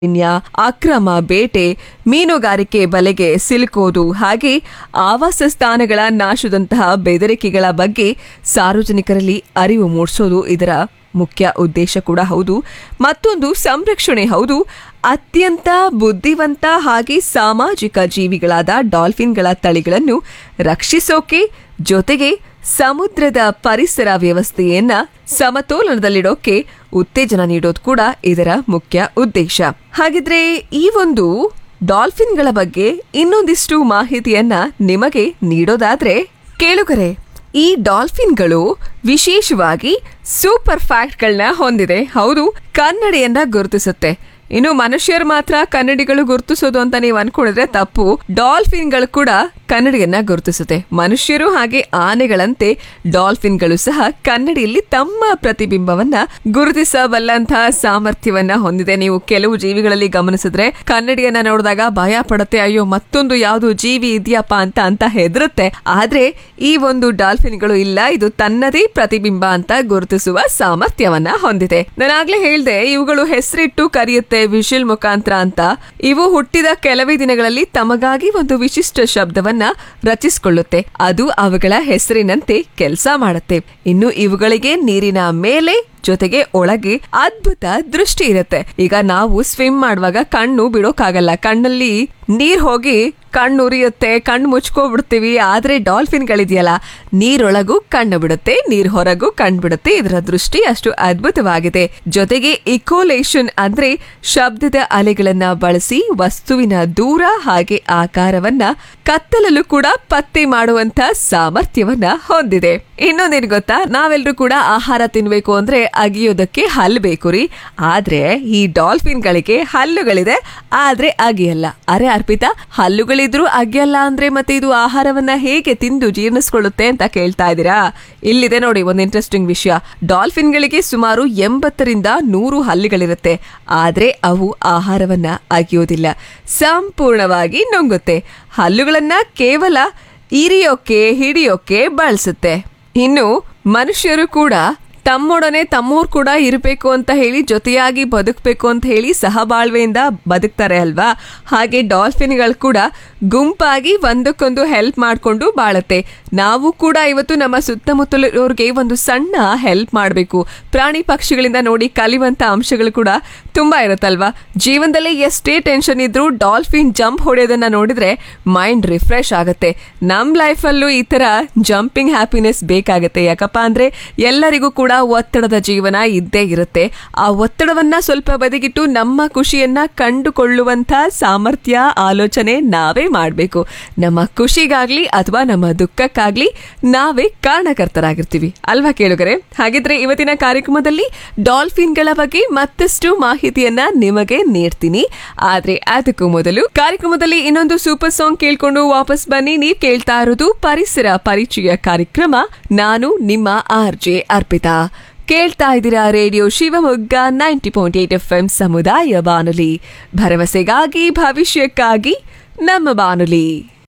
ಮಾಲಿನ್ಯ ಅಕ್ರಮ ಬೇಟೆ ಮೀನುಗಾರಿಕೆ ಬಲೆಗೆ ಸಿಲುಕೋದು ಹಾಗೆ ಆವಾಸ ಸ್ಥಾನಗಳ ನಾಶದಂತಹ ಬೆದರಿಕೆಗಳ ಬಗ್ಗೆ ಸಾರ್ವಜನಿಕರಲ್ಲಿ ಅರಿವು ಮೂಡಿಸೋದು ಇದರ ಮುಖ್ಯ ಉದ್ದೇಶ ಕೂಡ ಹೌದು ಮತ್ತೊಂದು ಸಂರಕ್ಷಣೆ ಹೌದು ಅತ್ಯಂತ ಬುದ್ಧಿವಂತ ಹಾಗೆ ಸಾಮಾಜಿಕ ಜೀವಿಗಳಾದ ಡಾಲ್ಫಿನ್ಗಳ ತಳಿಗಳನ್ನು ರಕ್ಷಿಸೋಕೆ ಜೊತೆಗೆ ಸಮುದ್ರದ ಪರಿಸರ ವ್ಯವಸ್ಥೆಯನ್ನ ಸಮತೋಲನದಲ್ಲಿಡೋಕೆ ಉತ್ತೇಜನ ನೀಡೋದು ಕೂಡ ಇದರ ಮುಖ್ಯ ಉದ್ದೇಶ ಹಾಗಿದ್ರೆ ಈ ಒಂದು ಡಾಲ್ಫಿನ್ಗಳ ಬಗ್ಗೆ ಇನ್ನೊಂದಿಷ್ಟು ಮಾಹಿತಿಯನ್ನ ನಿಮಗೆ ನೀಡೋದಾದ್ರೆ ಕೇಳುಗರೆ ಈ ಡಾಲ್ಫಿನ್ಗಳು ವಿಶೇಷವಾಗಿ ಸೂಪರ್ ಫ್ಯಾಕ್ಟ್ಗಳನ್ನ ಹೊಂದಿದೆ ಹೌದು ಕನ್ನಡಿಯನ್ನ ಗುರುತಿಸುತ್ತೆ ಇನ್ನು ಮನುಷ್ಯರು ಮಾತ್ರ ಕನ್ನಡಿಗಳು ಗುರುತಿಸೋದು ಅಂತ ನೀವು ಅನ್ಕೊಂಡಿದ್ರೆ ತಪ್ಪು ಡಾಲ್ಫಿನ್ಗಳು ಕೂಡ ಕನ್ನಡಿಯನ್ನ ಗುರುತಿಸುತ್ತೆ ಮನುಷ್ಯರು ಹಾಗೆ ಆನೆಗಳಂತೆ ಡಾಲ್ಫಿನ್ಗಳು ಸಹ ಕನ್ನಡಿಯಲ್ಲಿ ತಮ್ಮ ಪ್ರತಿಬಿಂಬವನ್ನ ಗುರುತಿಸಬಲ್ಲಂತಹ ಸಾಮರ್ಥ್ಯವನ್ನ ಹೊಂದಿದೆ ನೀವು ಕೆಲವು ಜೀವಿಗಳಲ್ಲಿ ಗಮನಿಸಿದ್ರೆ ಕನ್ನಡಿಯನ್ನ ನೋಡಿದಾಗ ಭಯ ಪಡುತ್ತೆ ಅಯ್ಯೋ ಮತ್ತೊಂದು ಯಾವುದು ಜೀವಿ ಇದೆಯಪ್ಪ ಅಂತ ಅಂತ ಹೆದರುತ್ತೆ ಆದ್ರೆ ಈ ಒಂದು ಡಾಲ್ಫಿನ್ಗಳು ಇಲ್ಲ ಇದು ತನ್ನದೇ ಪ್ರತಿಬಿಂಬ ಅಂತ ಗುರುತಿಸುವ ಸಾಮರ್ಥ್ಯವನ್ನ ಹೊಂದಿದೆ ನಾನಾಗ್ಲೇ ಹೇಳ್ದೆ ಇವುಗಳು ಹೆಸರಿಟ್ಟು ಕರೆಯುತ್ತೆ ವಿಶಿಲ್ ಮುಖಾಂತರ ಅಂತ ಇವು ಹುಟ್ಟಿದ ಕೆಲವೇ ದಿನಗಳಲ್ಲಿ ತಮಗಾಗಿ ಒಂದು ವಿಶಿಷ್ಟ ಶಬ್ದವನ್ನ ರಚಿಸಿಕೊಳ್ಳುತ್ತೆ ಅದು ಅವುಗಳ ಹೆಸರಿನಂತೆ ಕೆಲಸ ಮಾಡುತ್ತೆ ಇನ್ನು ಇವುಗಳಿಗೆ ನೀರಿನ ಮೇಲೆ ಜೊತೆಗೆ ಒಳಗೆ ಅದ್ಭುತ ದೃಷ್ಟಿ ಇರುತ್ತೆ ಈಗ ನಾವು ಸ್ವಿಮ್ ಮಾಡುವಾಗ ಕಣ್ಣು ಬಿಡೋಕ್ಕಾಗಲ್ಲ ಕಣ್ಣಲ್ಲಿ ನೀರ್ ಹೋಗಿ ಕಣ್ಣು ಉರಿಯುತ್ತೆ ಕಣ್ಣು ಮುಚ್ಕೋಬಿಡ್ತೀವಿ ಆದ್ರೆ ಡಾಲ್ಫಿನ್ಗಳಿದೆಯಲ್ಲ ನೀರೊಳಗೂ ಕಣ್ಣು ಬಿಡುತ್ತೆ ನೀರ್ ಹೊರಗೂ ಕಣ್ಣು ಬಿಡುತ್ತೆ ಇದರ ದೃಷ್ಟಿ ಅಷ್ಟು ಅದ್ಭುತವಾಗಿದೆ ಜೊತೆಗೆ ಇಕೋಲೇಷನ್ ಅಂದ್ರೆ ಶಬ್ದದ ಅಲೆಗಳನ್ನ ಬಳಸಿ ವಸ್ತುವಿನ ದೂರ ಹಾಗೆ ಆಕಾರವನ್ನ ಕತ್ತಲಲ್ಲೂ ಕೂಡ ಪತ್ತೆ ಮಾಡುವಂತ ಸಾಮರ್ಥ್ಯವನ್ನ ಹೊಂದಿದೆ ಇನ್ನೊಂದೇನು ಗೊತ್ತಾ ನಾವೆಲ್ಲರೂ ಕೂಡ ಆಹಾರ ತಿನ್ಬೇಕು ಅಂದ್ರೆ ಅಗಿಯೋದಕ್ಕೆ ಹಲ್ಲು ಬೇಕು ರೀ ಆದ್ರೆ ಈ ಡಾಲ್ಫಿನ್ಗಳಿಗೆ ಹಲ್ಲುಗಳಿದೆ ಆದ್ರೆ ಅಗಿಯಲ್ಲ ಅರೆ ಅರ್ಪಿತಾ ಹಲ್ಲುಗಳಿದ್ರು ಅಗಿಯಲ್ಲ ಅಂದ್ರೆ ಮತ್ತೆ ಇದು ಆಹಾರವನ್ನ ಹೇಗೆ ತಿಂದು ಜೀರ್ಣಿಸ್ಕೊಳ್ಳುತ್ತೆ ಅಂತ ಕೇಳ್ತಾ ಇದ್ದೀರಾ ಇಲ್ಲಿದೆ ನೋಡಿ ಒಂದು ಇಂಟ್ರೆಸ್ಟಿಂಗ್ ವಿಷಯ ಡಾಲ್ಫಿನ್ಗಳಿಗೆ ಸುಮಾರು ಎಂಬತ್ತರಿಂದ ನೂರು ಹಲ್ಲುಗಳಿರುತ್ತೆ ಆದ್ರೆ ಅವು ಆಹಾರವನ್ನ ಅಗಿಯೋದಿಲ್ಲ ಸಂಪೂರ್ಣವಾಗಿ ನುಂಗುತ್ತೆ ಹಲ್ಲುಗಳನ್ನ ಕೇವಲ ಇರಿಯೋಕೆ ಹಿಡಿಯೋಕೆ ಬಳಸುತ್ತೆ ಇನ್ನು ಮನುಷ್ಯರು ಕೂಡ ತಮ್ಮೊಡನೆ ತಮ್ಮೋರ್ ಕೂಡ ಇರಬೇಕು ಅಂತ ಹೇಳಿ ಜೊತೆಯಾಗಿ ಬದುಕಬೇಕು ಅಂತ ಹೇಳಿ ಸಹಬಾಳ್ವೆಯಿಂದ ಬದುಕ್ತಾರೆ ಅಲ್ವಾ ಹಾಗೆ ಡಾಲ್ಫಿನ್ಗಳು ಕೂಡ ಗುಂಪಾಗಿ ಒಂದಕ್ಕೊಂದು ಹೆಲ್ಪ್ ಮಾಡಿಕೊಂಡು ಬಾಳುತ್ತೆ ನಾವು ಕೂಡ ಇವತ್ತು ನಮ್ಮ ಸುತ್ತಮುತ್ತಲಿರೋರ್ಗೆ ಒಂದು ಸಣ್ಣ ಹೆಲ್ಪ್ ಮಾಡಬೇಕು ಪ್ರಾಣಿ ಪಕ್ಷಿಗಳಿಂದ ನೋಡಿ ಕಲಿಯುವಂತ ಅಂಶಗಳು ಕೂಡ ತುಂಬಾ ಇರುತ್ತಲ್ವಾ ಜೀವನದಲ್ಲಿ ಎಷ್ಟೇ ಟೆನ್ಷನ್ ಇದ್ರೂ ಡಾಲ್ಫಿನ್ ಜಂಪ್ ಹೊಡೆಯೋದನ್ನ ನೋಡಿದ್ರೆ ಮೈಂಡ್ ರಿಫ್ರೆಶ್ ಆಗುತ್ತೆ ನಮ್ ಲೈಫಲ್ಲೂ ಈ ತರ ಜಂಪಿಂಗ್ ಹ್ಯಾಪಿನೆಸ್ ಬೇಕಾಗತ್ತೆ ಯಾಕಪ್ಪ ಅಂದ್ರೆ ಎಲ್ಲರಿಗೂ ಕೂಡ ಒತ್ತಡದ ಜೀವನ ಇದ್ದೇ ಇರುತ್ತೆ ಆ ಒತ್ತಡವನ್ನ ಸ್ವಲ್ಪ ಬದಿಗಿಟ್ಟು ನಮ್ಮ ಖುಷಿಯನ್ನ ಕಂಡುಕೊಳ್ಳುವಂತ ಸಾಮರ್ಥ್ಯ ಆಲೋಚನೆ ನಾವೇ ಮಾಡಬೇಕು ನಮ್ಮ ಖುಷಿಗಾಗ್ಲಿ ಅಥವಾ ನಮ್ಮ ದುಃಖಕ್ಕಾಗ್ಲಿ ನಾವೇ ಕಾರಣಕರ್ತರಾಗಿರ್ತೀವಿ ಅಲ್ವಾ ಕೇಳುಗರೆ ಹಾಗಿದ್ರೆ ಇವತ್ತಿನ ಕಾರ್ಯಕ್ರಮದಲ್ಲಿ ಡಾಲ್ಫಿನ್ಗಳ ಬಗ್ಗೆ ಮತ್ತಷ್ಟು ಮಾಹಿತಿಯನ್ನ ನಿಮಗೆ ನೀಡ್ತೀನಿ ಆದ್ರೆ ಅದಕ್ಕೂ ಮೊದಲು ಕಾರ್ಯಕ್ರಮದಲ್ಲಿ ಇನ್ನೊಂದು ಸೂಪರ್ ಸಾಂಗ್ ಕೇಳ್ಕೊಂಡು ವಾಪಸ್ ಬನ್ನಿ ನೀವ್ ಕೇಳ್ತಾ ಇರೋದು ಪರಿಸರ ಪರಿಚಯ ಕಾರ್ಯಕ್ರಮ ನಾನು ನಿಮ್ಮ ಆರ್ ಜೆ ಅರ್ಪಿತಾ ಕೇಳ್ತಾ ಇದ್ದೀರಾ radio Shivamogga ninety point eight F M ಸಮುದಾಯ ಬಾನುಲಿ ಭರವಸೆಗಾಗಿ ಭವಿಷ್ಯಕ್ಕಾಗಿ ನಮ್ಮ ಬಾನುಲಿ